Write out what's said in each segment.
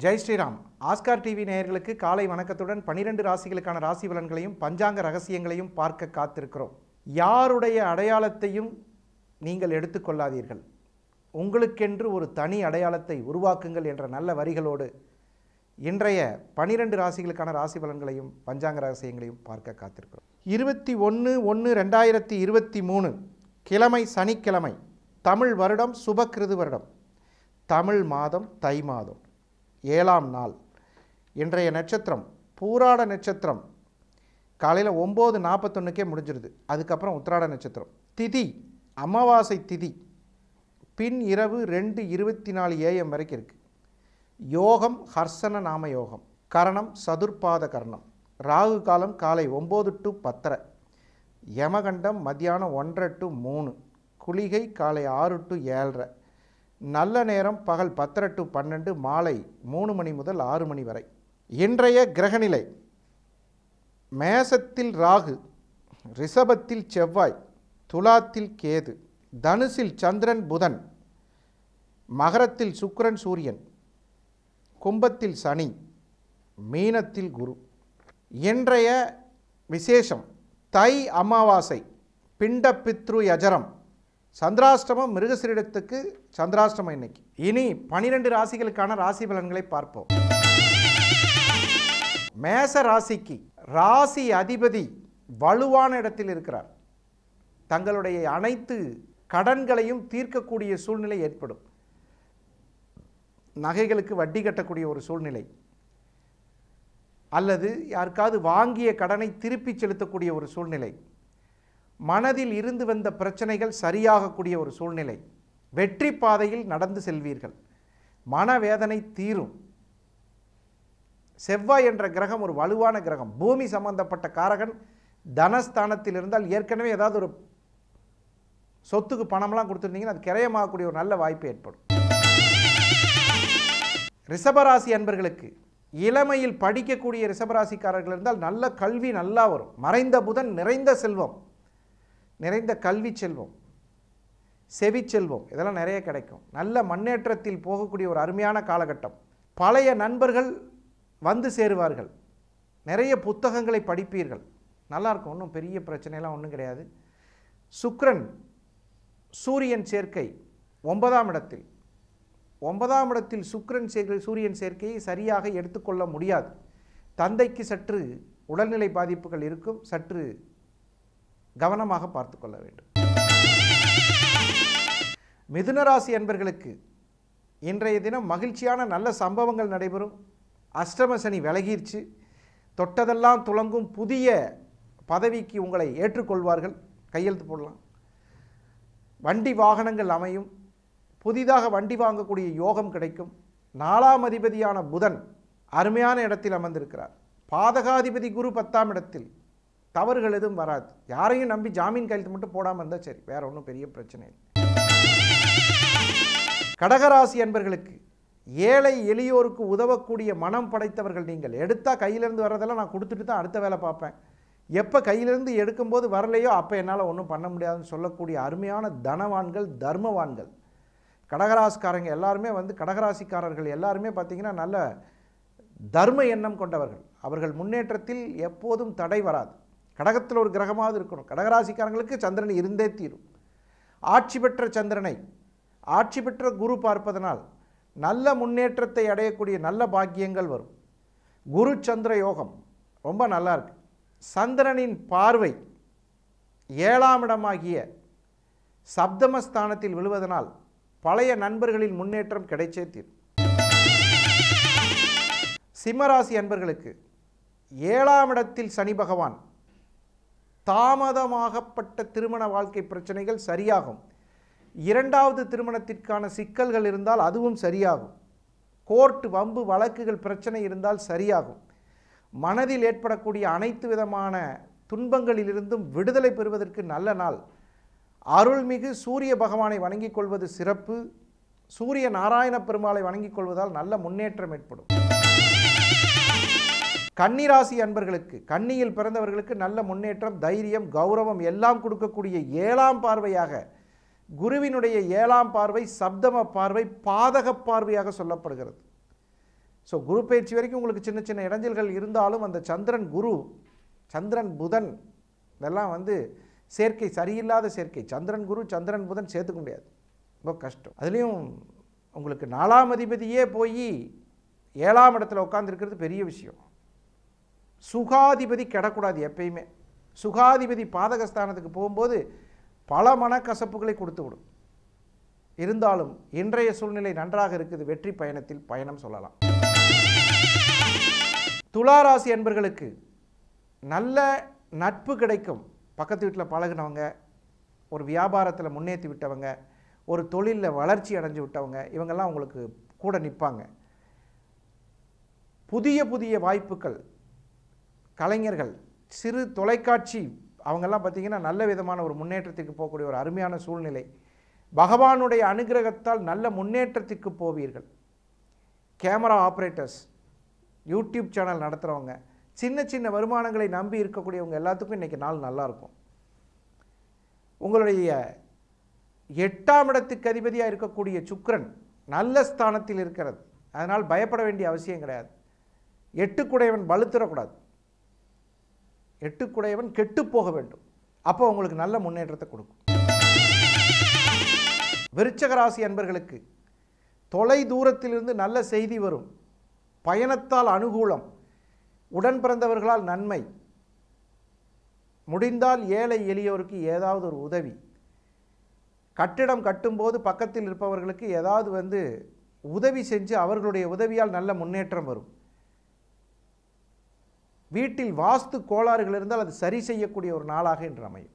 Jai Sriram Oscar TV நேயர்களுக்கு காலை வணக்கத்துடன் பனிரெண்டு ராசிகளுக்கான ராசி பலன்களையும் பஞ்சாங்க ரகசியங்களையும் பார்க்க காத்திருக்கிறோம் யாருடைய அடையாளத்தையும் நீங்கள் எடுத்துக்கொள்ளாதீர்கள் உங்களுக்கென்று ஒரு தனி அடையாளத்தை உருவாக்குங்கள் என்ற நல்ல வரிகளோடு இன்றைய பனிரெண்டு ராசிகளுக்கான ராசி பலன்களையும் பஞ்சாங்க ரகசியங்களையும் பார்க்க காத்திருக்கிறோம் இருபத்தி ஒன்று ஒன்று ரெண்டாயிரத்தி இருபத்தி மூணு கிழமை சனிக்கிழமை தமிழ் வருடம் சுபக்கிருது வருடம் தமிழ் மாதம் தை மாதம் ஏழாம் நாள் இன்றைய நட்சத்திரம் பூராட நட்சத்திரம் காலையில் ஒம்பது நாற்பத்தொன்னுக்கே முடிஞ்சிருது அதுக்கப்புறம் உத்திராட நட்சத்திரம் திதி அமாவாசை திதி பின் இரவு ரெண்டு இருபத்தி நாலு ஏஎம் வரைக்கும் இருக்குது யோகம் ஹர்சன நாம யோகம் கரணம் சதுர்பாத கரணம் ராகு காலம் காலை ஒம்பது டு பத்தரை யமகண்டம் மத்தியானம் ஒன்றரை டு மூணு குளிகை காலை ஆறு டு ஏழரை நல்ல நேரம் பகல் பத்தரை டு பன்னெண்டு மாலை மூணு மணி முதல் ஆறு மணி வரை இன்றைய கிரகநிலை மேசத்தில் ராகு ரிஷபத்தில் செவ்வாய் துலாத்தில் கேது தனுசில் சந்திரன் புதன் மகரத்தில் சுக்கிரன் சூரியன் கும்பத்தில் சனி மீனத்தில் குரு இன்றைய விசேஷம் தை அமாவாசை பிண்ட பித்ரு யஜரம் சந்திராஷ்டமம் மிருகசிரிடத்துக்கு சந்திராஷ்டமம் இன்னைக்கு இனி பனிரெண்டு ராசிகளுக்கான ராசி பலன்களை பார்ப்போம் மேச ராசிக்கு ராசி அதிபதி வலுவான இடத்தில் இருக்கிறார் தங்களுடைய அனைத்து கடன்களையும் தீர்க்கக்கூடிய சூழ்நிலை ஏற்படும் நகைகளுக்கு வட்டி கட்டக்கூடிய ஒரு சூழ்நிலை அல்லது யாருக்காவது வாங்கிய கடனை திருப்பி செலுத்தக்கூடிய ஒரு சூழ்நிலை மனதில் இருந்து வந்த பிரச்சனைகள் சரியாகக்கூடிய ஒரு சூழ்நிலை வெற்றி பாதையில் நடந்து செல்வீர்கள் மனவேதனை தீரும் செவ்வாய் என்ற கிரகம் ஒரு வலுவான கிரகம் பூமி சம்பந்தப்பட்ட காரகன் தனஸ்தானத்தில் இருந்தால் ஏற்கனவே ஏதாவது ஒரு சொத்துக்கு பணம்லாம் கொடுத்துருந்தீங்கன்னா அது கிரயமாகக்கூடிய ஒரு நல்ல வாய்ப்பு ஏற்படும் ரிஷபராசி அன்பர்களுக்கு இளமையில் படிக்கக்கூடிய ரிஷபராசிக்காரர்கள் இருந்தால் நல்ல கல்வி நல்லா வரும் மறைந்த புதன் நிறைந்த செல்வம் நிறைந்த கல்வி செல்வம் செவி செல்வம் இதெல்லாம் நிறைய கிடைக்கும் நல்ல முன்னேற்றத்தில் போகக்கூடிய ஒரு அருமையான காலகட்டம் பழைய நண்பர்கள் வந்து சேருவார்கள் நிறைய புத்தகங்களை படிப்பீர்கள் நல்லாயிருக்கும் ஒன்றும் பெரிய பிரச்சனைலாம் ஒன்றும் கிடையாது சுக்ரன் சூரியன் சேர்க்கை ஒன்பதாம் இடத்தில் ஒன்பதாம் இடத்தில் சுக்கிரன் சேர்க்கை சூரியன் சேர்க்கையை சரியாக எடுத்துக்கொள்ள முடியாது தந்தைக்கு சற்று உடல்நிலை பாதிப்புகள் இருக்கும் சற்று கவனமாக பார்த்து கொள்ள வேண்டும் மிதுனராசி அன்பர்களுக்கு இன்றைய தினம் மகிழ்ச்சியான நல்ல சம்பவங்கள் நடைபெறும் அஷ்டம சனி விலகிருச்சு தொட்டதெல்லாம் துளங்கும் புதிய பதவிக்கு உங்களை ஏற்றுக்கொள்வார்கள் கையெழுத்து போடலாம் வண்டி வாகனங்கள் அமையும் புதிதாக வண்டி வாங்கக்கூடிய யோகம் கிடைக்கும் நாலாம் அதிபதியான புதன் அருமையான இடத்தில் அமர்ந்திருக்கிறார் பாதகாதிபதி குரு பத்தாம் இடத்தில் தவறுகள் எதுவும் வராது யாரையும் நம்பி ஜாமீன் கையெழுத்து மட்டும் போடாமல் இருந்தால் சரி வேற ஒன்றும் பெரிய பிரச்சனை இல்லை கடகராசி அன்பர்களுக்கு ஏழை எளியோருக்கு உதவக்கூடிய மனம் படைத்தவர்கள் நீங்கள் எடுத்தால் கையிலேருந்து வர்றதெல்லாம் நான் கொடுத்துட்டு தான் அடுத்த வேலை பார்ப்பேன் எப்போ கையிலேருந்து எடுக்கும்போது வரலையோ அப்போ என்னால் ஒன்றும் பண்ண முடியாதுன்னு சொல்லக்கூடிய அருமையான தனவான்கள் தர்மவான்கள் கடகராசிக்காரங்க எல்லாருமே வந்து கடகராசிக்காரர்கள் எல்லாருமே பார்த்திங்கன்னா நல்ல தர்ம எண்ணம் கொண்டவர்கள் அவர்கள் முன்னேற்றத்தில் எப்போதும் தடை வராது கடகத்தில் ஒரு கிரகமாவது இருக்கணும் கடகராசிக்காரங்களுக்கு சந்திரன் இருந்தே தீரும் ஆட்சி பெற்ற சந்திரனை ஆட்சி பெற்ற குரு பார்ப்பதனால் நல்ல முன்னேற்றத்தை அடையக்கூடிய நல்ல பாக்கியங்கள் வரும் குரு சந்திர யோகம் ரொம்ப நல்லா இருக்கு சந்திரனின் பார்வை ஏழாம் இடமாகிய சப்தமஸ்தானத்தில் விழுவதனால் பழைய நண்பர்களின் முன்னேற்றம் கிடைச்சே தீரும் சிம்மராசி அன்பர்களுக்கு ஏழாம் இடத்தில் சனி பகவான் தாமதமாகப்பட்ட திருமண வாழ்க்கை பிரச்சனைகள் சரியாகும் இரண்டாவது திருமணத்திற்கான சிக்கல்கள் இருந்தால் அதுவும் சரியாகும் கோர்ட் வம்பு வழக்குகள் பிரச்சனை இருந்தால் சரியாகும் மனதில் ஏற்படக்கூடிய அனைத்து விதமான துன்பங்களிலிருந்தும் விடுதலை பெறுவதற்கு நல்ல நாள் அருள்மிகு சூரிய பகவானை வணங்கிக் கொள்வது சிறப்பு சூரிய நாராயண பெருமாளை வணங்கிக் கொள்வதால் நல்ல முன்னேற்றம் ஏற்படும் கன்னிராசி அன்பர்களுக்கு கன்னியில் பிறந்தவர்களுக்கு நல்ல முன்னேற்றம் தைரியம் கௌரவம் எல்லாம் கொடுக்கக்கூடிய ஏழாம் பார்வையாக குருவினுடைய ஏழாம் பார்வை சப்தம பார்வை பாதக பார்வையாக சொல்லப்படுகிறது ஸோ குரு பயிற்சி வரைக்கும் உங்களுக்கு சின்ன சின்ன இடைஞ்சல்கள் இருந்தாலும் அந்த சந்திரன் குரு சந்திரன் புதன் இதெல்லாம் வந்து சேர்க்கை சரியில்லாத சேர்க்கை சந்திரன் குரு சந்திரன் புதன் சேர்த்துக்க முடியாது ரொம்ப கஷ்டம் அதுலேயும் உங்களுக்கு நாலாம் அதிபதியே போய் ஏழாம் இடத்துல உட்காந்துருக்கிறது பெரிய விஷயம் சுகாதிபதி கெடக்கூடாது எப்பயுமே சுகாதிபதி பாதகஸ்தானத்துக்கு போகும்போது பல மனக்கசப்புகளை கொடுத்து விடும் இருந்தாலும் இன்றைய சூழ்நிலை நன்றாக இருக்குது வெற்றி பயணத்தில் பயணம் சொல்லலாம் துளாராசி என்பர்களுக்கு நல்ல நட்பு கிடைக்கும் பக்கத்து வீட்டில் பழகினவங்க ஒரு வியாபாரத்தில் முன்னேற்றி விட்டவங்க ஒரு தொழிலில் வளர்ச்சி அடைஞ்சு விட்டவங்க இவங்கெல்லாம் உங்களுக்கு கூட நிற்பாங்க புதிய புதிய வாய்ப்புகள் கலைஞர்கள் சிறு தொலைக்காட்சி அவங்கெல்லாம் பார்த்திங்கன்னா நல்ல விதமான ஒரு முன்னேற்றத்துக்கு போகக்கூடிய ஒரு அருமையான சூழ்நிலை பகவானுடைய அனுகிரகத்தால் நல்ல முன்னேற்றத்துக்கு போவீர்கள் கேமரா ஆப்ரேட்டர்ஸ் யூடியூப் சேனல் நடத்துகிறவங்க சின்ன சின்ன வருமானங்களை நம்பி இருக்கக்கூடியவங்க எல்லாத்துக்கும் இன்றைக்கி நாள் நல்லாயிருக்கும் உங்களுடைய எட்டாம் இடத்துக்கு அதிபதியாக இருக்கக்கூடிய சுக்கிரன் நல்ல ஸ்தானத்தில் இருக்கிறது அதனால் பயப்பட வேண்டிய அவசியம் கிடையாது எட்டுக்குடையவன் பலுத்திடக்கூடாது எட்டுக்குடையவன் கெட்டு போக வேண்டும் அப்போ உங்களுக்கு நல்ல முன்னேற்றத்தை கொடுக்கும் விருச்சக ராசி அன்பர்களுக்கு தொலை தூரத்திலிருந்து நல்ல செய்தி வரும் பயணத்தால் அனுகூலம் உடன் பிறந்தவர்களால் நன்மை முடிந்தால் ஏழை எளியோருக்கு ஏதாவது ஒரு உதவி கட்டிடம் கட்டும்போது பக்கத்தில் இருப்பவர்களுக்கு ஏதாவது வந்து உதவி செஞ்சு அவர்களுடைய உதவியால் நல்ல முன்னேற்றம் வரும் வீட்டில் வாஸ்து கோளாறுகள் இருந்தால் அது சரி செய்யக்கூடிய ஒரு நாளாக இன்று அமையும்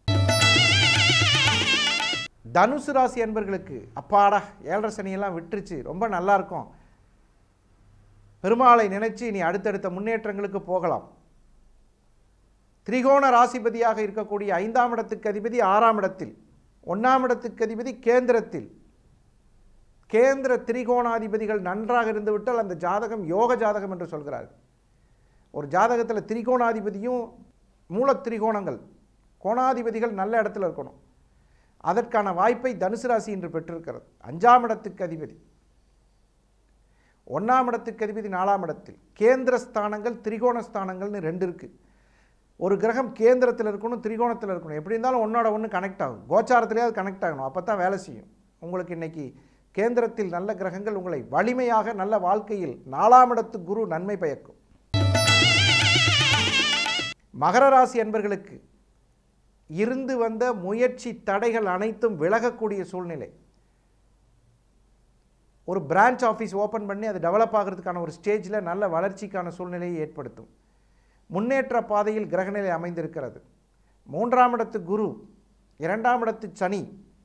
தனுசு ராசி அன்பர்களுக்கு அப்பாடா ஏழரை சனியெல்லாம் விட்டுருச்சு ரொம்ப நல்லா இருக்கும் பெருமாளை நினைச்சு இனி அடுத்தடுத்த முன்னேற்றங்களுக்கு போகலாம் திரிகோண ராசிபதியாக இருக்கக்கூடிய ஐந்தாம் இடத்துக்கு அதிபதி ஆறாம் இடத்தில் ஒன்றாம் இடத்துக்கு அதிபதி கேந்திரத்தில் கேந்திர திரிகோணாதிபதிகள் நன்றாக இருந்துவிட்டால் அந்த ஜாதகம் யோக ஜாதகம் என்று சொல்கிறார்கள் ஒரு ஜாதகத்தில் திரிகோணாதிபதியும் மூல திரிகோணங்கள் கோணாதிபதிகள் நல்ல இடத்துல இருக்கணும் அதற்கான வாய்ப்பை தனுசு ராசி இன்று பெற்றிருக்கிறது அஞ்சாம் இடத்துக்கு அதிபதி ஒன்றாம் இடத்துக்கு அதிபதி நாலாம் இடத்தில் கேந்திர ஸ்தானங்கள் திரிகோண ஸ்தானங்கள்னு ரெண்டு இருக்குது ஒரு கிரகம் கேந்திரத்தில் இருக்கணும் திரிகோணத்தில் இருக்கணும் எப்படி இருந்தாலும் ஒன்றோட ஒன்று கனெக்ட் ஆகும் கோச்சாரத்திலேயே அது கனெக்ட் ஆகணும் அப்போ தான் வேலை செய்யும் உங்களுக்கு இன்னைக்கு கேந்திரத்தில் நல்ல கிரகங்கள் உங்களை வலிமையாக நல்ல வாழ்க்கையில் நாலாம் இடத்து குரு நன்மை பயக்கும் மகர ராசி என்பர்களுக்கு இருந்து வந்த முயற்சி தடைகள் அனைத்தும் விலகக்கூடிய சூழ்நிலை ஒரு பிரான்ச் ஆஃபீஸ் ஓப்பன் பண்ணி அது டெவலப் ஆகிறதுக்கான ஒரு ஸ்டேஜில் நல்ல வளர்ச்சிக்கான சூழ்நிலையை ஏற்படுத்தும் முன்னேற்ற பாதையில் கிரகநிலை அமைந்திருக்கிறது மூன்றாம் இடத்து குரு இரண்டாம் இடத்து சனி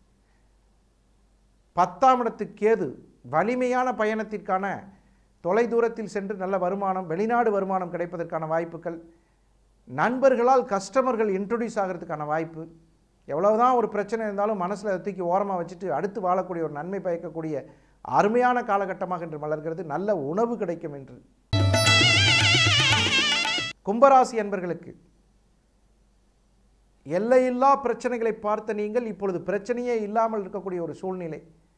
பத்தாம் இடத்து கேது வலிமையான பயணத்திற்கான தொலைதூரத்தில் சென்று நல்ல வருமானம் வெளிநாடு வருமானம் கிடைப்பதற்கான வாய்ப்புகள் நண்பர்களால் கஸ்டமர்கள் இன்ட்ரொடியூஸ் ஆகிறதுக்கான வாய்ப்பு எவ்வளவுதான் ஒரு பிரச்சனை இருந்தாலும் மனசில் அதை தூக்கி ஓரமாக வச்சுட்டு அடுத்து வாழக்கூடிய ஒரு நன்மை பயக்கக்கூடிய அருமையான காலகட்டமாக இன்று மலர்கிறது நல்ல உணவு கிடைக்கும் என்று கும்பராசி என்பர்களுக்கு எல்லையில்லா பிரச்சனைகளை பார்த்த நீங்கள் இப்பொழுது பிரச்சனையே இல்லாமல் இருக்கக்கூடிய ஒரு சூழ்நிலை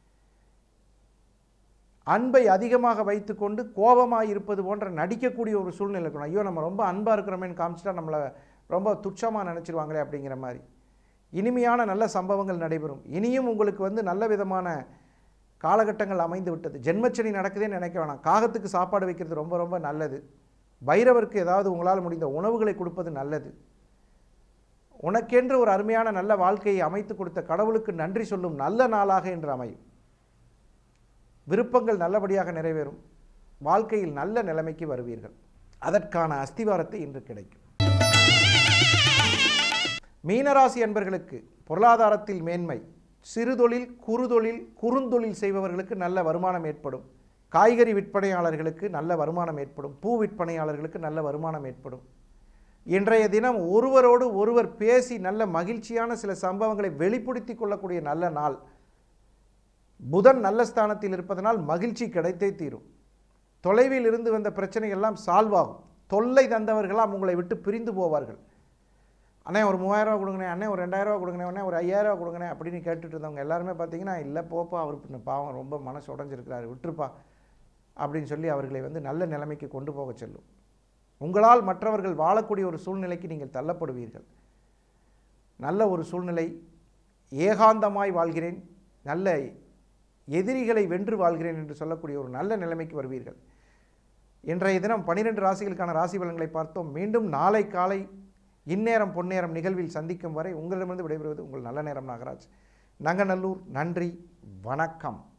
அன்பை அதிகமாக வைத்துக்கொண்டு கோபமாக இருப்பது போன்ற நடிக்கக்கூடிய ஒரு சூழ்நிலை இருக்கணும் ஐயோ நம்ம ரொம்ப அன்பாக இருக்கிறோமேன்னு காமிச்சிட்டா நம்மளை ரொம்ப துச்சமாக நினச்சிருவாங்களே அப்படிங்கிற மாதிரி இனிமையான நல்ல சம்பவங்கள் நடைபெறும் இனியும் உங்களுக்கு வந்து நல்ல விதமான காலகட்டங்கள் அமைந்து விட்டது ஜென்மச்சனி நடக்குதுன்னு நினைக்க வேணாம் காகத்துக்கு சாப்பாடு வைக்கிறது ரொம்ப ரொம்ப நல்லது பைரவருக்கு ஏதாவது உங்களால் முடிந்த உணவுகளை கொடுப்பது நல்லது உனக்கென்று ஒரு அருமையான நல்ல வாழ்க்கையை அமைத்து கொடுத்த கடவுளுக்கு நன்றி சொல்லும் நல்ல நாளாக இன்று அமையும் விருப்பங்கள் நல்லபடியாக நிறைவேறும் வாழ்க்கையில் நல்ல நிலைமைக்கு வருவீர்கள் அதற்கான அஸ்திவாரத்தை இன்று கிடைக்கும் மீனராசி அன்பர்களுக்கு பொருளாதாரத்தில் மேன்மை சிறுதொழில் குறுதொழில் குறுந்தொழில் செய்பவர்களுக்கு நல்ல வருமானம் ஏற்படும் காய்கறி விற்பனையாளர்களுக்கு நல்ல வருமானம் ஏற்படும் பூ விற்பனையாளர்களுக்கு நல்ல வருமானம் ஏற்படும் இன்றைய தினம் ஒருவரோடு ஒருவர் பேசி நல்ல மகிழ்ச்சியான சில சம்பவங்களை வெளிப்படுத்தி கொள்ளக்கூடிய நல்ல நாள் புதன் நல்ல ஸ்தானத்தில் இருப்பதனால் மகிழ்ச்சி கிடைத்தே தீரும் தொலைவில் இருந்து வந்த பிரச்சனைகள் எல்லாம் சால்வ் ஆகும் தொல்லை தந்தவர்களாம் உங்களை விட்டு பிரிந்து போவார்கள் அண்ணே ஒரு மூவாயிரரூவா கொடுங்கண்ணே அண்ணே ஒரு ரெண்டாயிரரூவா கொடுங்கண்ணே அண்ணே ஒரு ஐயாயிரரூவா கொடுங்கண்ணே அப்படின்னு கேட்டுட்டு இருந்தவங்க எல்லாருமே பார்த்தீங்கன்னா இல்லை போப்பா அவர் பின்ன பாவம் ரொம்ப மனசு உடஞ்சிருக்கிறாரு விட்டுருப்பா அப்படின்னு சொல்லி அவர்களை வந்து நல்ல நிலைமைக்கு கொண்டு போக செல்லும் உங்களால் மற்றவர்கள் வாழக்கூடிய ஒரு சூழ்நிலைக்கு நீங்கள் தள்ளப்படுவீர்கள் நல்ல ஒரு சூழ்நிலை ஏகாந்தமாய் வாழ்கிறேன் நல்ல எதிரிகளை வென்று வாழ்கிறேன் என்று சொல்லக்கூடிய ஒரு நல்ல நிலைமைக்கு வருவீர்கள் இன்றைய தினம் பனிரெண்டு ராசிகளுக்கான ராசி பலன்களை பார்த்தோம் மீண்டும் நாளை காலை இந்நேரம் பொன்னேரம் நிகழ்வில் சந்திக்கும் வரை உங்களிடமிருந்து விடைபெறுவது உங்கள் நல்ல நேரம் நாகராஜ் நங்கநல்லூர் நன்றி வணக்கம்